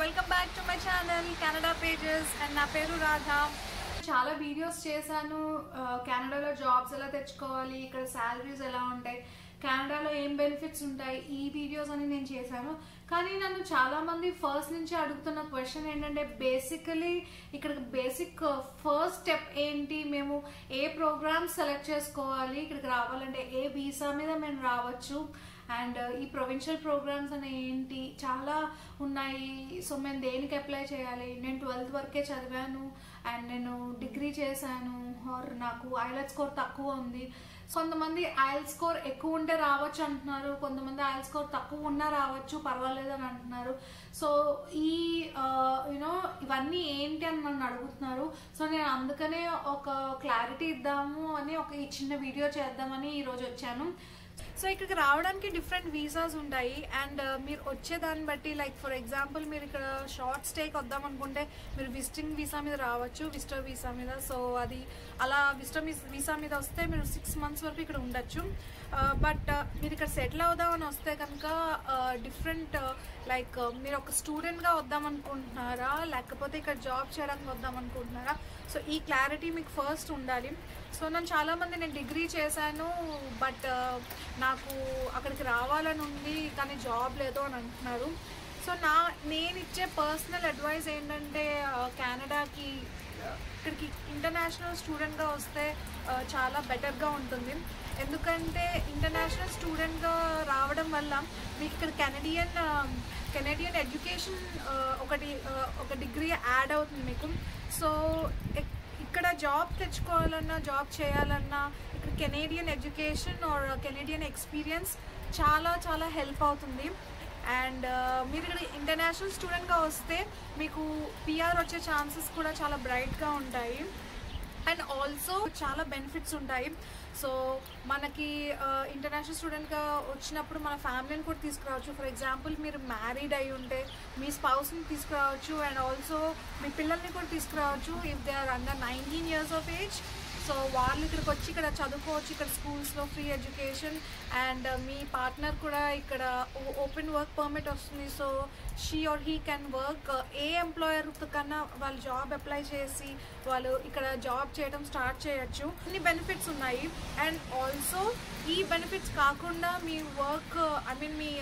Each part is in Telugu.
welcome back to my channel Canada pages and నా పేరు రాధ చాలా వీడియోస్ చేశాను ఆ, కెనడాలో జాబ్స్ ఎలా తెచ్చుకోవాలి ఇక్కడ శాలరీస్ ఎలా ఉంటాయి కెనడాలో ఏం బెనిఫిట్స్ ఉంటాయి ఈ వీడియోస్ అని నేను చేశాను కానీ నన్ను చాలా మంది ఫస్ట్ నుంచి అడుగుతున్న క్వశ్చన్ ఏంటంటే బేసికలీ ఇక్కడ బేసిక్ ఫస్ట్ స్టెప్ ఏంటి మేము ఏ ప్రోగ్రామ్స్ సెలెక్ట్ చేసుకోవాలి ఇక్కడికి రావాలంటే ఏ వీసా మీద మేము రావచ్చు అండ్ ఈ ప్రొవిన్షియల్ ప్రోగ్రామ్స్ అనే ఏంటి చాలా ఉన్నాయి సో మేము దేనికి అప్లై చేయాలి నేను ట్వెల్త్ వరకే చదివాను అండ్ నేను డిగ్రీ చేశాను ఆర్ నాకు ఐలెట్ స్కోర్ తక్కువ ఉంది కొంతమంది ఐఎల్ స్కోర్ ఎక్కువ ఉంటే రావచ్చు అంటున్నారు కొంతమంది ఐఎల్ స్కోర్ తక్కువ ఉన్నా రావచ్చు పర్వాలేదు అని అంటున్నారు సో ఈ యూనో ఇవన్నీ ఏంటి అని నన్ను అడుగుతున్నారు సో నేను అందుకనే ఒక క్లారిటీ ఇద్దాము అని ఒక ఈ చిన్న వీడియో చేద్దామని ఈరోజు వచ్చాను సో ఇక్కడికి రావడానికి డిఫరెంట్ వీసాస్ ఉంటాయి అండ్ మీరు వచ్చే దాన్ని బట్టి లైక్ ఫర్ ఎగ్జాంపుల్ మీరు ఇక్కడ షార్ట్ స్టేకి వద్దాం అనుకుంటే మీరు విజిటింగ్ వీసా మీద రావచ్చు విజిటర్ వీసా మీద సో అది అలా విజిటర్ వీసా మీద వస్తే మీరు సిక్స్ మంత్స్ వరకు ఇక్కడ ఉండొచ్చు బట్ మీరు ఇక్కడ సెటిల్ అవుదామని వస్తే కనుక డిఫరెంట్ లైక్ మీరు ఒక స్టూడెంట్గా వద్దాం అనుకుంటున్నారా లేకపోతే ఇక్కడ జాబ్ చేయడానికి వద్దాం అనుకుంటున్నారా సో ఈ క్లారిటీ మీకు ఫస్ట్ ఉండాలి సో నన్ను చాలామంది నేను డిగ్రీ చేశాను బట్ నాకు అక్కడికి రావాలని ఉంది కానీ జాబ్ లేదు అని అంటున్నారు సో నా నేను ఇచ్చే పర్సనల్ అడ్వైస్ ఏంటంటే ఆ, కెనడాకి ఆ, ఇక్కడికి ఇంటర్నేషనల్ స్టూడెంట్గా వస్తే ఆ, చాలా బెటర్గా ఉంటుంది ఎందుకంటే ఇంటర్నేషనల్ స్టూడెంట్గా రావడం వల్ల మీకు ఇక్కడ కెనడియన్ కెనడియన్ ఎడ్యుకేషన్ ఒకటి ఆ, ఒక డిగ్రీ యాడ్ అవుతుంది మీకు సో ఎక్- ఇక్కడ జాబ్ తెచ్చుకోవాలన్నా జాబ్ చేయాలన్నా ఇక్కడ Canadian education or Canadian experience చాలా చాలా హెల్ప్ అవుతుంది అండ్ మీరు ఇక్కడ ఇంటర్నేషనల్ స్టూడెంట్గా వస్తే మీకు పిఆర్ వచ్చే ఛాన్సెస్ కూడా చాలా బ్రైట్గా ఉంటాయి అండ్ ఆల్సో చాలా బెనిఫిట్స్ ఉంటాయి సో మనకి ఇంటర్నేషనల్ స్టూడెంట్గా వచ్చినప్పుడు మన ఫ్యామిలీని కూడా తీసుకురావచ్చు ఫర్ ఎగ్జాంపుల్ మీరు మ్యారీడ్ అయి ఉంటే మీ స్పౌస్ని తీసుకురావచ్చు అండ్ ఆల్సో మీ పిల్లల్ని కూడా తీసుకురావచ్చు if they are under nineteen years of age so వాళ్ళు ఇక్కడికి వచ్చి ఇక్కడ చదువుకోవచ్చు ఇక్కడ స్కూల్స్లో ఫ్రీ ఎడ్యుకేషన్ అండ్ మీ పార్ట్నర్ కూడా ఇక్కడ ఓపెన్ వర్క్ పర్మిట్ వస్తుంది so she or he can work a employer కన్నా వాళ్ళు జాబ్ అప్లై చేసి వాళ్ళు ఇక్కడ జాబ్ చేయడం స్టార్ట్ చేయొచ్చు ఇన్ని బెనిఫిట్స్ ఉన్నాయి అండ్ ఆల్సో ఈ బెనిఫిట్స్ కాకుండా మీ వర్క్ ఐ మీన్ మీ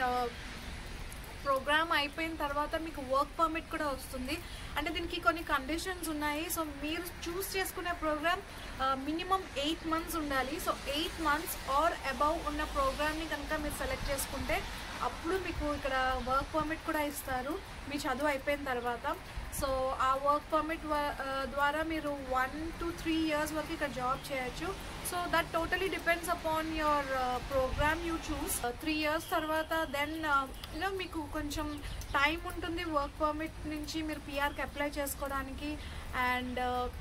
ప్రోగ్రామ్ అయిపోయిన తర్వాత మీకు వర్క్ పర్మిట్ కూడా వస్తుంది అంటే దీనికి కొన్ని కండిషన్స్ ఉన్నాయి సో మీరు చూస్ చేసుకునే ప్రోగ్రామ్ మినిమం ఎయిట్ మంత్స్ ఉండాలి so eight months or above ఉన్న ప్రోగ్రామ్ని కనుక మీరు సెలెక్ట్ చేసుకుంటే అప్పుడు మీకు ఇక్కడ వర్క్ పర్మిట్ కూడా ఇస్తారు మీ చదువు అయిపోయిన తర్వాత సో ఆ వర్క్ పర్మిట్ ద్వారా మీరు వన్ టు త్రీ ఇయర్స్ వరకు ఇక్కడ జాబ్ చేయొచ్చు so that totally depends upon your program you choose three years తర్వాత దెన్ యూనో మీకు కొంచెం టైం ఉంటుంది వర్క్ పర్మిట్ నుంచి మీరు పిఆర్కి అప్లై చేసుకోవడానికి అండ్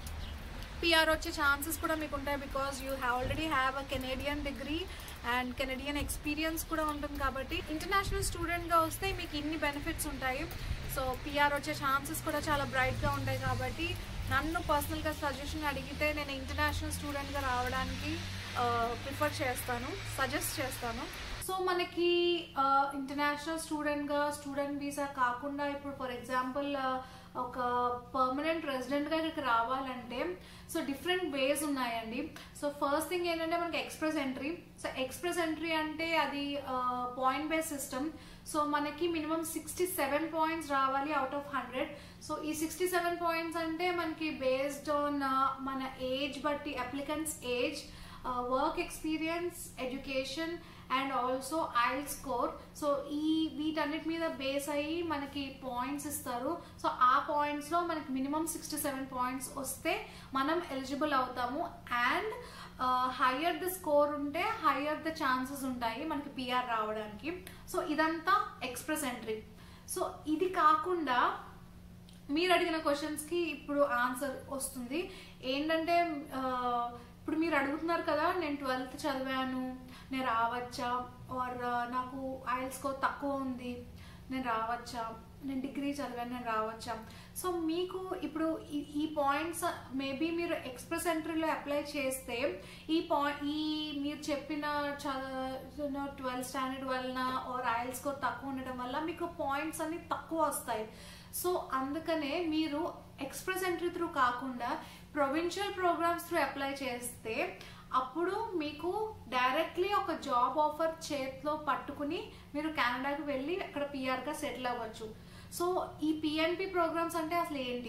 పిఆర్ వచ్చే ఛాన్సెస్ కూడా మీకు ఉంటాయి because you have already have a Canadian degree and Canadian experience కూడా ఉంటుంది కాబట్టి ఇంటర్నేషనల్ స్టూడెంట్గా వస్తే మీకు ఇన్ని బెనిఫిట్స్ ఉంటాయి సో పిఆర్ వచ్చే ఛాన్సెస్ కూడా చాలా బ్రైట్గా ఉంటాయి కాబట్టి నన్ను పర్సనల్గా సజెషన్ అడిగితే నేను ఇంటర్నేషనల్ స్టూడెంట్గా రావడానికి ప్రిఫర్ చేస్తాను సజెస్ట్ చేస్తాను సో మనకి ఇంటర్నేషనల్ స్టూడెంట్గా స్టూడెంట్ వీసా కాకుండా ఇప్పుడు ఫర్ ఎగ్జాంపుల్ ఒక పర్మనెంట్ రెసిడెంట్గా ఇక్కడికి రావాలంటే సో డిఫరెంట్ వేస్ ఉన్నాయండి సో ఫస్ట్ థింగ్ ఏంటంటే మనకి express entry so express entry అంటే అది పాయింట్ బేస్ సిస్టమ్ సో మనకి మినిమం సిక్స్టీ సెవెన్ పాయింట్స్ రావాలి అవుట్ ఆఫ్ హండ్రెడ్ సో ఈ సిక్స్టీ సెవెన్ పాయింట్స్ అంటే మనకి బేస్డ్ ఆన్ మన ఏజ్ బట్టి applicants age work experience education and also ఐల్ స్కోర్ సో ఈ వీటన్నిటి మీద బేస్ అయ్యి మనకి పాయింట్స్ ఇస్తారు సో ఆ పాయింట్స్లో మనకి మినిమం సిక్స్టీ సెవెన్ పాయింట్స్ వస్తే మనం ఎలిజిబుల్ అవుతాము అండ్ హయ్యర్ ద స్కోర్ ఉంటే హయ్యర్ ద ఛాన్సెస్ ఉంటాయి మనకి పిఆర్ రావడానికి సో ఇదంతా ఎక్స్ప్రెస్ ఎంట్రీ సో ఇది కాకుండా మీరు అడిగిన క్వశ్చన్స్కి ఇప్పుడు ఆన్సర్ వస్తుంది ఏంటంటే ఆ, ఇప్పుడు మీరు అడుగుతున్నారు కదా నేను ట్వెల్త్ చదివాను నేను రావచ్చా ఆర్ నాకు ఐఎల్ స్కోర్ తక్కువ ఉంది నేను రావచ్చా నేను డిగ్రీ చదివాను నేను రావచ్చా సో మీకు ఇప్పుడు ఈ- ఈ పాయింట్స్ మేబీ మీరు ఎక్స్ప్రెస్ ఎంట్రీలో అప్లై చేస్తే ఈ పాయింట్ ఈ మీరు చెప్పిన ట్వెల్త్ స్టాండర్డ్ వలన ఆర్ ఐఎల్ స్కోర్ తక్కువ ఉండటం వల్ల మీకు పాయింట్స్ అన్ని తక్కువ వస్తాయి సో అందుకనే మీరు ఎక్స్ప్రెస్ ఎంట్రీ త్రూ కాకుండా ప్రొవిన్షియల్ ప్రోగ్రామ్స్ త్రూ అప్లై చేస్తే అప్పుడు మీకు డైరెక్ట్లీ ఒక జాబ్ ఆఫర్ చేతిలో పట్టుకుని మీరు కెనడాకి వెళ్ళి అక్కడ పిఆర్గా సెటిల్ అవ్వచ్చు సో ఈ పిఎన్పి ప్రోగ్రామ్స్ అంటే అసలు ఏంటి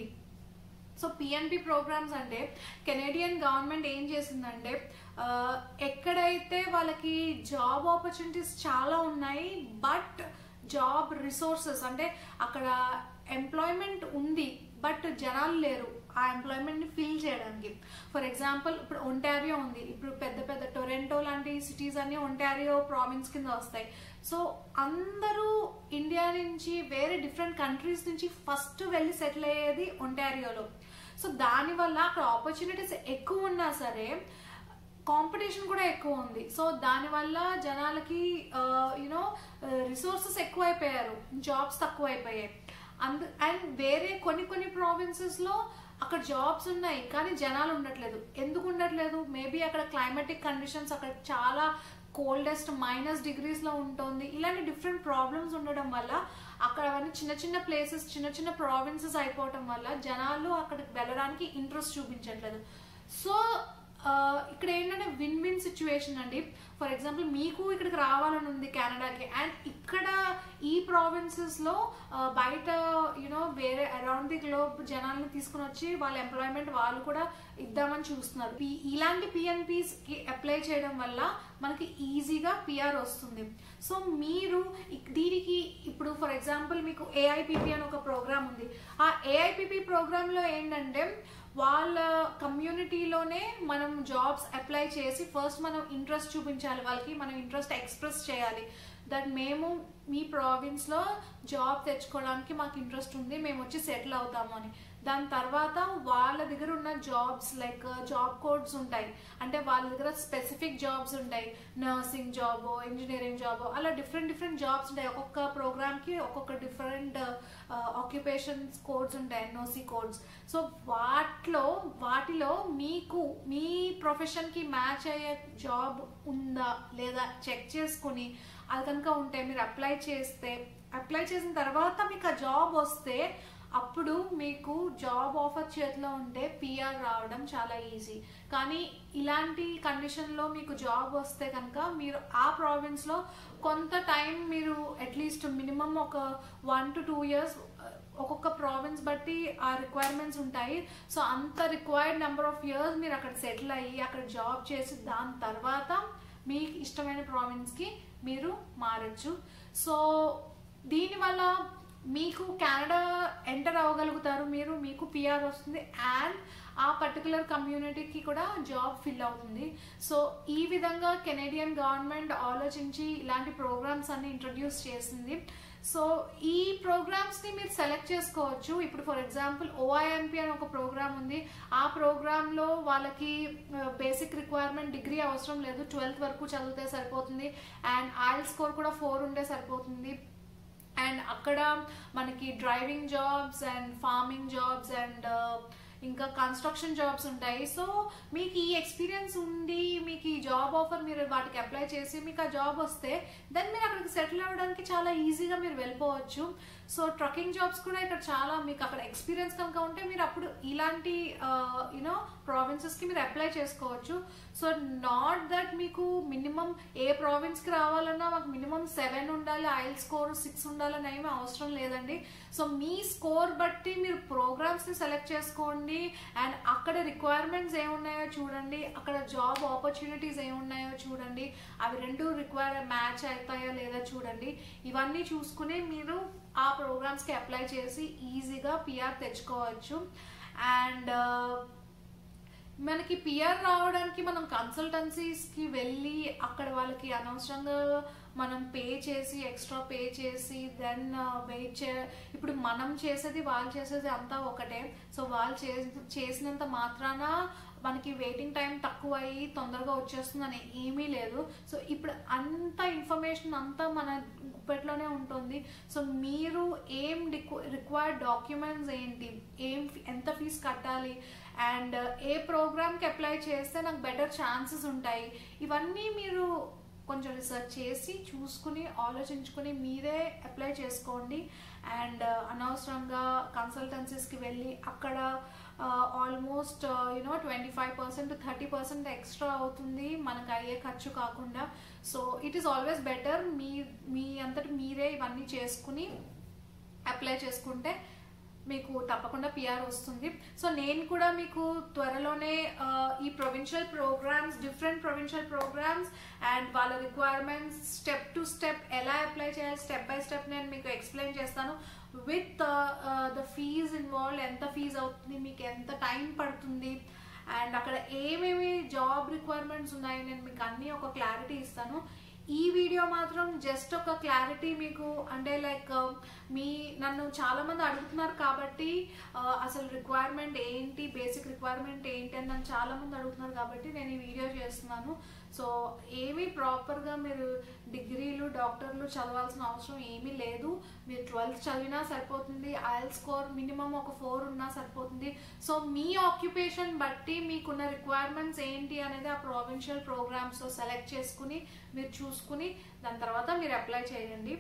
సో పిఎన్పి ప్రోగ్రామ్స్ అంటే కెనేడియన్ గవర్నమెంట్ ఏం చేసిందంటే ఆ, ఎక్కడైతే వాళ్ళకి జాబ్ ఆపర్చునిటీస్ చాలా ఉన్నాయి బట్ జాబ్ రిసోర్సెస్ అంటే అక్కడ ఎంప్లాయ్మెంట్ ఉంది బట్ జనాలు లేరు ఆ ఎంప్లాయ్మెంట్ని ఫిల్ చేయడానికి ఫర్ ఎగ్జాంపుల్ ఇప్పుడు ఒంటారియో ఉంది ఇప్పుడు పెద్ద పెద్ద టొరెంటో లాంటి సిటీస్ అన్ని ఒంటారియో ప్రావిన్స్ కింద వస్తాయి సో అందరూ ఇండియా నుంచి వేరే డిఫరెంట్ కంట్రీస్ నుంచి ఫస్ట్ వెళ్ళి సెటిల్ అయ్యేది ఒంటారియోలో సో దానివల్ల అక్కడ ఆపర్చునిటీస్ ఎక్కువ ఉన్నా సరే కాంపిటీషన్ కూడా ఎక్కువ ఉంది సో దానివల్ల జనాలకి యూనో రిసోర్సెస్ ఎక్కువైపోయారు జాబ్స్ తక్కువైపోయాయి అందు అండ్ వేరే కొన్ని కొన్ని ప్రావిన్సెస్లో అక్కడ జాబ్స్ ఉన్నాయి కానీ జనాలు ఉండట్లేదు ఎందుకు ఉండట్లేదు మేబీ అక్కడ క్లైమాటిక్ కండిషన్స్ అక్కడ చాలా కోల్డెస్ట్ మైనస్ డిగ్రీస్లో ఉంటుంది ఇలాంటి డిఫరెంట్ ప్రాబ్లమ్స్ ఉండడం వల్ల అక్కడ అవన్నీ చిన్న చిన్న ప్లేసెస్ చిన్న చిన్న ప్రావిన్సెస్ అయిపోవటం వల్ల జనాలు అక్కడికి వెళ్ళడానికి ఇంట్రెస్ట్ చూపించట్లేదు సో ఆ, ఇక్కడ ఏంటంటే విన్ విన్ సిచ్యువేషన్ అండి ఫర్ ఎగ్జాంపుల్ మీకు ఇక్కడికి రావాలని ఉంది కెనడాకి అండ్ ఇక్కడ ఈ ప్రావిన్సెస్లో బయట యూనో వేరే అరౌండ్ ది గ్లోబ్ జనాల్ని తీసుకుని వచ్చి వాళ్ళ ఎంప్లాయ్మెంట్ వాళ్ళు కూడా ఇద్దామని చూస్తున్నారు ఈ- ఇలాంటి పిఎన్పిస్కి అప్లై చేయడం వల్ల మనకి ఈజీగా పిఆర్ వస్తుంది సో మీరు ఇక్- దీనికి ఇప్పుడు ఫర్ ఎగ్జాంపుల్ మీకు ఏఐపిపి అని ఒక ప్రోగ్రామ్ ఉంది ఆ ఏఐపిపి ప్రోగ్రాంలో ఏంటంటే వాళ్ళ కమ్యూనిటీలోనే మనం జాబ్స్ అప్లై చేసి ఫస్ట్ మనం ఇంట్రెస్ట్ చూపించాలి వాళ్ళకి మనం ఇంట్రెస్ట్ ఎక్స్ప్రెస్ చేయాలి దట్ మేము మీ ప్రావిన్స్లో జాబ్ తెచ్చుకోవడానికి మాకు ఇంట్రెస్ట్ ఉంది మేము వచ్చి సెటిల్ అవుతాము అని దాని తర్వాత వాళ్ళ దగ్గర ఉన్న జాబ్స్ లైక్ జాబ్ కోడ్స్ ఉంటాయి అంటే వాళ్ళ దగ్గర స్పెసిఫిక్ జాబ్స్ ఉంటాయి నర్సింగ్ జాబ్ ఇంజనీరింగ్ జాబ్ అలా డిఫరెంట్ డిఫరెంట్ జాబ్స్ ఉంటాయి ఒక్కొక్క ప్రోగ్రామ్కి ఒక్కొక్క డిఫరెంట్ ఆక్యుపేషన్స్ కోడ్స్ ఉంటాయి ఎన్ఓసి కోడ్స్ సో వాటిలో వాటిలో మీకు మీ ప్రొఫెషన్కి మ్యాచ్ అయ్యే జాబ్ ఉందా లేదా చెక్ చేసుకుని అది కనుక ఉంటే మీరు అప్లై చేస్తే అప్లై చేసిన తర్వాత మీకు ఆ జాబ్ వస్తే అప్పుడు మీకు జాబ్ ఆఫర్ చేతిలో ఉంటే పిఆర్ రావడం చాలా ఈజీ కానీ ఇలాంటి కండిషన్లో మీకు జాబ్ వస్తే కనుక మీరు ఆ ప్రావిన్స్లో కొంత టైం మీరు అట్లీస్ట్ మినిమం ఒక వన్ టు టూ ఇయర్స్ ఒక్కొక్క ప్రావిన్స్ బట్టి ఆ రిక్వైర్మెంట్స్ ఉంటాయి సో అంత రిక్వైర్డ్ నెంబర్ ఆఫ్ ఇయర్స్ మీరు అక్కడ సెటిల్ అయ్యి అక్కడ జాబ్ చేసి దాని తర్వాత మీకు ఇష్టమైన ప్రావిన్స్కి మీరు మారచ్చు సో దీనివల్ల మీకు కెనడా ఎంటర్ అవ్వగలుగుతారు మీరు మీకు పిఆర్ వస్తుంది అండ్ ఆ పర్టికులర్ కమ్యూనిటీకి కూడా జాబ్ ఫిల్ అవుతుంది సో ఈ విధంగా కెనేడియన్ గవర్నమెంట్ ఆలోచించి ఇలాంటి ప్రోగ్రామ్స్ అన్ని ఇంట్రడ్యూస్ చేసింది సో ఈ ప్రోగ్రామ్స్ని మీరు సెలెక్ట్ చేసుకోవచ్చు ఇప్పుడు ఫర్ ఎగ్జాంపుల్ ఓఐఎంపీ అని ఒక ప్రోగ్రామ్ ఉంది ఆ ప్రోగ్రాంలో వాళ్ళకి బేసిక్ రిక్వైర్మెంట్ డిగ్రీ అవసరం లేదు ట్వెల్త్ వరకు చదివితే సరిపోతుంది అండ్ ఆయిల్ స్కోర్ కూడా ఫోర్ ఉంటే సరిపోతుంది అండ్ అక్కడ మనకి driving jobs and farming jobs and ఇంకా కన్స్ట్రక్షన్ జాబ్స్ ఉంటాయి సో మీకు ఈ ఎక్స్పీరియన్స్ ఉండి మీకు ఈ జాబ్ ఆఫర్ మీరు వాటికి అప్లై చేసి మీకు ఆ జాబ్ వస్తే దెన్ మీరు అక్కడికి సెటిల్ అవ్వడానికి చాలా ఈజీగా మీరు వెళ్ళిపోవచ్చు సో ట్రకింగ్ జాబ్స్ కూడా ఇక్కడ చాలా మీకు అక్కడ ఎక్స్పీరియన్స్ కనుక ఉంటే మీరు అప్పుడు ఇలాంటి యూనో ప్రావిన్సెస్కి మీరు అప్లై చేసుకోవచ్చు సో నాట్ దట్ మీకు మినిమం ఏ ప్రావిన్స్కి రావాలన్నా మాకు మినిమం సెవెన్ ఉండాలి ఆయిల్ స్కోర్ సిక్స్ ఉండాలని ఏమీ అవసరం లేదండి సో మీ స్కోర్ బట్టి మీరు ప్రోగ్రామ్స్ని సెలెక్ట్ చేసుకోండి అండ్ అక్కడ రిక్వైర్మెంట్స్ ఏమున్నాయో చూడండి అక్కడ జాబ్ ఆపర్చునిటీస్ ఏమున్నాయో చూడండి అవి రెండు రిక్వైర్ మ్యాచ్ అవుతాయో లేదా చూడండి ఇవన్నీ చూసుకుని మీరు ఆ ప్రోగ్రామ్స్కి అప్లై చేసి ఈజీగా పిఆర్ తెచ్చుకోవచ్చు అండ్ మనకి పిఆర్ రావడానికి మనం కన్సల్టెన్సీస్కి వెళ్ళి అక్కడ వాళ్ళకి అనవసరంగా మనం పే చేసి ఎక్స్ట్రా పే చేసి దెన్ వెయిట్ చే ఇప్పుడు మనం చేసేది వాళ్ళు చేసేది అంతా ఒకటే సో వాళ్ళు చే చేసినంత మాత్రాన మనకి వెయిటింగ్ టైం తక్కువ అయ్యి తొందరగా వచ్చేస్తుందని ఏమీ లేదు సో ఇప్పుడు అంత ఇన్ఫర్మేషన్ అంతా మన గుప్పెట్లోనే ఉంటుంది సో మీరు ఏం రిక్వైర్డ్ డాక్యుమెంట్స్ ఏంటి ఏం ఎంత ఫీజు కట్టాలి అండ్ ఏ ప్రోగ్రామ్కి అప్లై చేస్తే నాకు బెటర్ ఛాన్సెస్ ఉంటాయి ఇవన్నీ మీరు కొంచెం రీసెర్చ్ చేసి చూసుకుని ఆలోచించుకుని మీరే అప్లై చేసుకోండి అండ్ అనవసరంగా కన్సల్టెన్సీస్కి వెళ్ళి అక్కడ almost you know twenty five percent thirty percent extra అవుతుంది మనకు అయ్యే ఖర్చు కాకుండా so it is always better మీ మీ అంతటి మీరే ఇవన్నీ చేసుకుని అప్లై చేసుకుంటే మీకు తప్పకుండా పిఆర్ వస్తుంది సో నేను కూడా మీకు త్వరలోనే ఆ, ఈ provincial programs different provincial programs and వాళ్ళ రిక్వైర్మెంట్స్ స్టెప్ టు స్టెప్ ఎలా అప్లై చేయాలి స్టెప్ బై స్టెప్ నేను మీకు ఎక్స్ప్లెయిన్ చేస్తాను విత్ ద ఫీజ్ ఇన్వాల్వ్ ఎంత ఫీజ్ అవుతుంది మీకు ఎంత టైం పడుతుంది అండ్ అక్కడ ఏమేమి జాబ్ రిక్వైర్మెంట్స్ ఉన్నాయి నేను మీకు అన్ని ఒక క్లారిటీ ఇస్తాను ఈ వీడియో మాత్రం జస్ట్ ఒక క్లారిటీ మీకు అంటే లైక్ మీ నన్ను చాలా మంది అడుగుతున్నారు కాబట్టి ఆ, అసలు రిక్వైర్మెంట్ ఏంటి బేసిక్ రిక్వైర్మెంట్ ఏంటి అని నన్ను చాలా మంది అడుగుతున్నారు కాబట్టి నేను ఈ వీడియో చేస్తున్నాను సో ఏమీ ప్రాపర్గా మీరు డిగ్రీలు డాక్టర్లు చదవాల్సిన అవసరం ఏమీ లేదు మీరు ట్వెల్త్ చదివినా సరిపోతుంది ఐఎల్ స్కోర్ మినిమం ఒక ఫోర్ ఉన్నా సరిపోతుంది సో మీ ఆక్యుపేషన్ బట్టి మీకున్న రిక్వైర్మెంట్స్ ఏంటి అనేది ఆ ప్రావిన్షియల్ ప్రోగ్రామ్స్లో సెలెక్ట్ చేసుకుని మీరు చూసుకుని దాని తర్వాత మీరు అప్లై చేయండి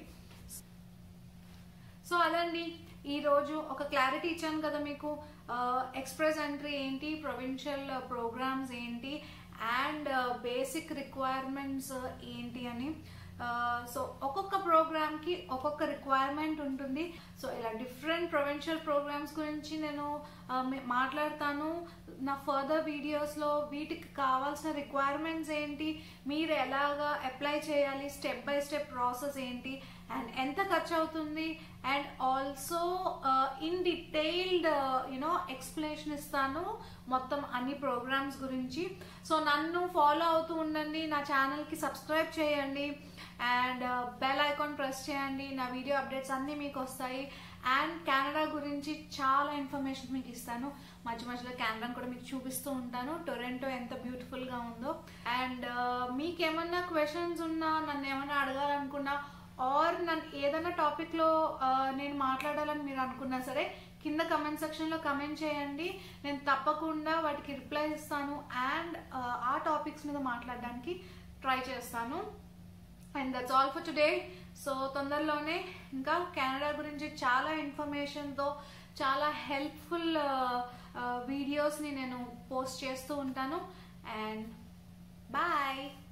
సో అదండి ఈరోజు ఒక క్లారిటీ ఇచ్చాను కదా మీకు ఎక్స్ప్రెస్ ఎంట్రీ ఏంటి ప్రొవిన్షియల్ ప్రోగ్రామ్స్ ఏంటి అండ్ బేసిక్ రిక్వైర్మెంట్స్ ఏంటి అని సో ఒక్కొక్క ప్రోగ్రామ్కి ఒక్కొక్క రిక్వైర్మెంట్ ఉంటుంది సో ఇలా డిఫరెంట్ ప్రొవిన్షియల్ ప్రోగ్రామ్స్ గురించి నేను ఆ, మీ- మాట్లాడతాను నా ఫర్దర్ వీడియోస్లో వీటికి కావాల్సిన రిక్వైర్మెంట్స్ ఏంటి మీరు ఎలాగా అప్లై చేయాలి స్టెప్ బై స్టెప్ ప్రాసెస్ ఏంటి అండ్ ఎంత ఖర్చు అవుతుంది and also in detailed you know explanation ఇస్తాను మొత్తం అన్ని ప్రోగ్రామ్స్ గురించి సో నన్ను ఫాలో అవుతూ ఉండండి నా ఛానల్కి సబ్స్క్రైబ్ చేయండి అండ్ బెల్ ఐకాన్ ప్రెస్ చేయండి నా వీడియో అప్డేట్స్ అన్నీ మీకు వస్తాయి అండ్ కెనడా గురించి చాలా ఇన్ఫర్మేషన్ మీకు ఇస్తాను మధ్య మధ్యలో కెనడాను కూడా మీకు చూపిస్తూ ఉంటాను టొరెంటో ఎంత బ్యూటిఫుల్గా ఉందో అండ్ మీకు ఏమన్నా క్వశ్చన్స్ ఉన్నా నన్ను ఏమన్నా అడగాలనుకున్నా ఆర్ నన్ను ఏదైనా టాపిక్లో నేను మాట్లాడాలని మీరు అనుకున్నా సరే కింద కమెంట్ సెక్షన్లో కమెంట్ చేయండి నేను తప్పకుండా వాటికి రిప్లై ఇస్తాను అండ్ ఆ టాపిక్స్ మీద మాట్లాడడానికి ట్రై చేస్తాను and that's all for today so తొందరలోనే ఇంకా కెనడా గురించి చాలా ఇన్ఫర్మేషన్తో చాలా హెల్ప్ఫుల్ వీడియోస్ని నేను పోస్ట్ చేస్తూ ఉంటాను అండ్ బాయ్